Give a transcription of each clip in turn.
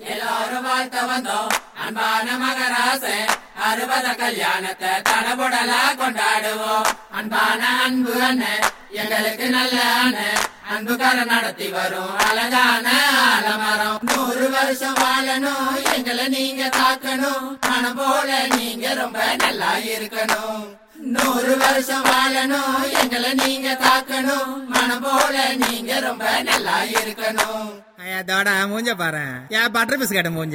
எல்லாரும் வாழ்த்த வந்தோம் அன்பான மகராசே அறுபத கல்யாணத்தை தடபுடலா கொண்டாடுவோம் அன்பான அன்பு அண்ணன் எங்களுக்கு நல்ல அண்ணன் அன்புக்கார நடத்தி வரும் அழகான ஆலமரம் நூறு வருஷம் வாழணும் எங்களை நீங்க காக்கணும் மனம் போல நீங்க ரொம்ப நல்லா இருக்கணும் நூறு வருஷம் வாழணும் எங்களை நீங்க காக்கணும் மனம் போல நீங்க ரொம்ப நல்லா இருக்கணும் ஐயா தோடா மூஞ்ச பாரு ஏன் பட்டர் பிஸ்கட் மூஞ்ச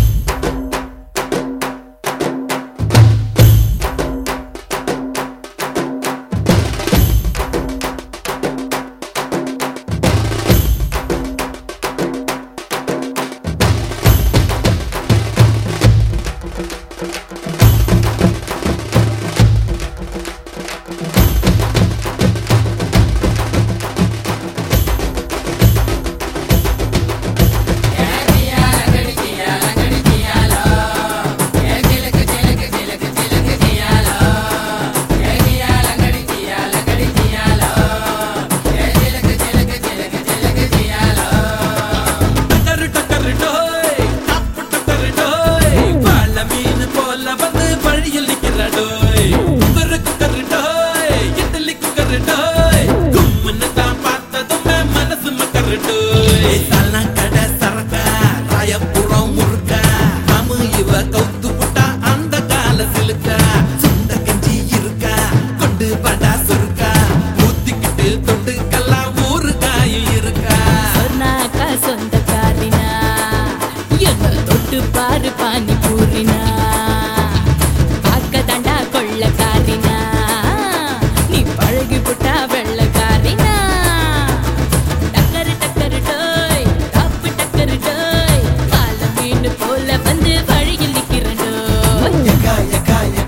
டக்கரு டக்கரு டோய் டப்பு டக்கரு டோய் வாழ மீன் போல வந்து வழியில் நிக்கிற டோய் குக்கரு குக்கரு டோய் இட்லி குக்கரு டோய் கும்முன்னு தான் பார்த்ததுமே மனசு மக்கரு டோய் தல்லாம் கடை சரக்கா ராயபுரம் முறுக்கா மாமு இவ கவுத்து புட்டா அந்த கால சிலுக்கா சுண்ட கஞ்சி இருக்கா கொண்டு படா சுருக்கா ஊத்திக்கிட்டு தொட்டுக்கெல்லாம் ஊறுகாயும் இருக்கா சொன்னாக்கா சொந்தக்காரினா என்ன தொட்டு பாரு பானி பூரினா பார்க்க தாண்டா கொள்ளக்காரினா நீ பழகி புட்டா வெள்ளக்காரினா டக்கரு டக்கரு டோய் டாப்பு டக்கரு டோய் கால மீன் போல வந்து வழியில் நிக்கிறேன் டோய்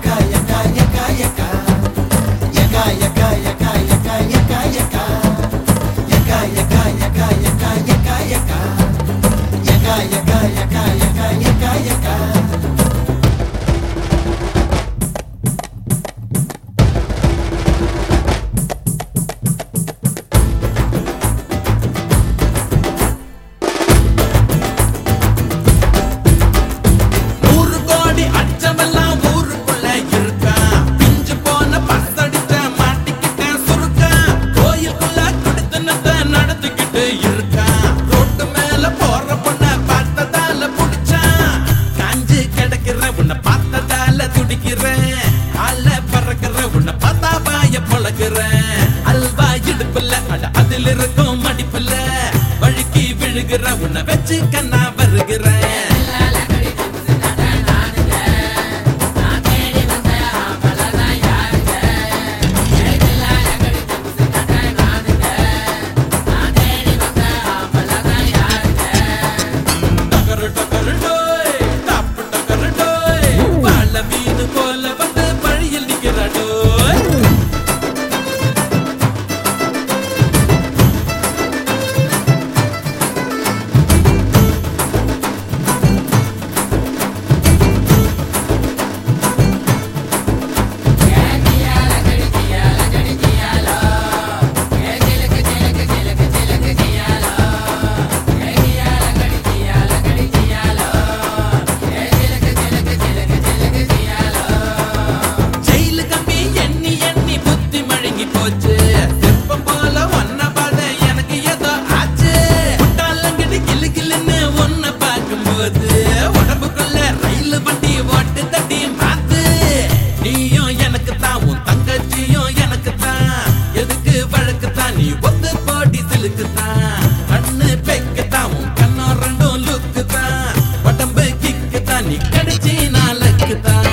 நூறு கோடி அச்சமெல்லாம் ஊருக்குள்ள இருக்கா பிஞ்சு போன பசடிச்ச மாட்டிக்கிட்ட சுருக்கா கோயிலுக்குள்ள குடித்தனத்தை நடத்திக்கிட்டு இருக்கா ரோட்டு மேல போற பொண்ண பார்த்ததால புடிச்சா காஞ்சு கிடக்கிற உன்னை பார்த்ததால துடிக்கிறேன் ஆள பறக்கிற உன்னை பார்த்தா வாய பழகிறேன் அல்வா இடுப்புல அட அதில் இருக்கும் மடிப்புல வழுக்கி விழுகிற உன்னை வச்சு கண்ணா வருகிறேன் டக்கரு டக்கரு டோய் டப்பு டக்கரு டோய் வாழ மீன் போல வந்து வழியில் நிக்கிற டோய் ஜெயிலு கம்பி எண்ணி எண்ணி புத்தி மழுங்கி போச்சு தெப்பம் போல ஒன்ன பாத எனக்கு ஏதோ ஆச்சு முட்டாளங்கடி கிளு கிளுன்னு ஒன்ன பார்க்கும்போது உடம்புக்குள்ள ரயில் வண்டி ஓட்டு தட்டி மாத்து நீயும் எனக்கு தான் உன் தங்கச்சியும் எனக்கு தான் எதுக்கு வழக்கு தான் நீ ஒத்து போட்டி சிலுக்கு தான் கண்ணு பெக்கு தான் உன் கண்ணோ ரெண்டும் லுக்கு தான் உடம்பு கிக்கு தான் நீ கடிச்சி நாளுக்கு தான்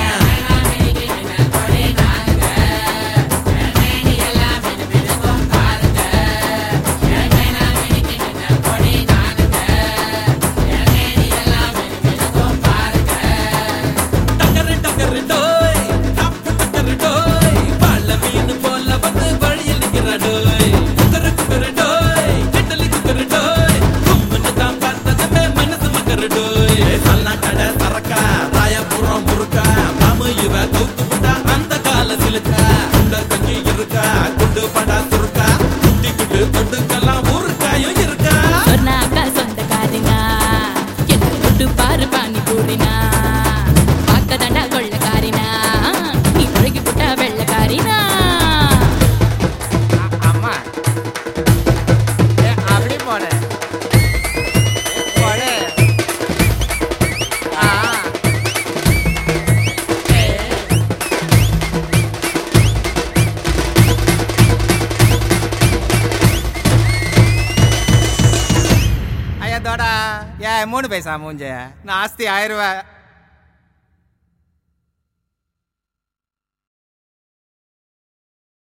டக்கரு டக்கரு டோய் டப்பு டக்கரு டோய் வாழ மீன் போல வந்து வழியில் நிக்கிற டோய் குக்கரு குக்கரு டோய் இட்லி குக்கரு டோய் கும்முன்னு தான் பார்த்ததுமே மனசு மக்கரு டோய் சல்லா கடை சரக்கா ராயபுரம் முறுக்கா மாமு இவ கவுத்து விட்டா அந்த கால சிலுக்கா குண்ட கஞ்சி இருக்கா குண்டு படா சுருக்கா குட்டிக்கிட்டு தொட்டுக்கெல்லாம் ஊருக்காயும் இருக்கா சொன்னாக்கா சொந்தக்காரினா என்ன தொட்டு தோடா ஏ மூணு பைசா மூஞ்ச நான் ஆஸ்தி ஆயிரம் ரூபாய்